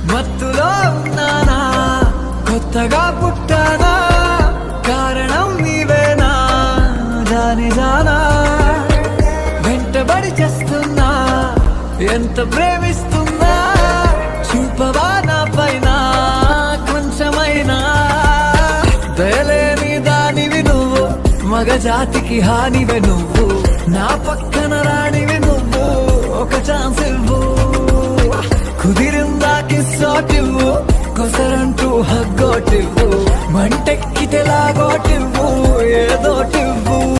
మత్తులో ఉన్నానా కొత్తగా పుట్టానా కారణం నీవేనా జాని జానా వెంటబడి చేస్తున్నా ఎంత ప్రేమిస్తున్నా చూపవా నా పైన కొంచెమైనా దయలేని దానివి నువ్వు మగ జాతికి హానివే నువ్వు నా పక్కన రానివి నువ్వు ఒక ఛాన్స్ ఇవ్వు కుదిరిందా కిస్సోటివ్వు కొసరంటూ హగ్గోటివ్వు మంటెక్కితే లాగోటివ్వు ఏదోటివ్వు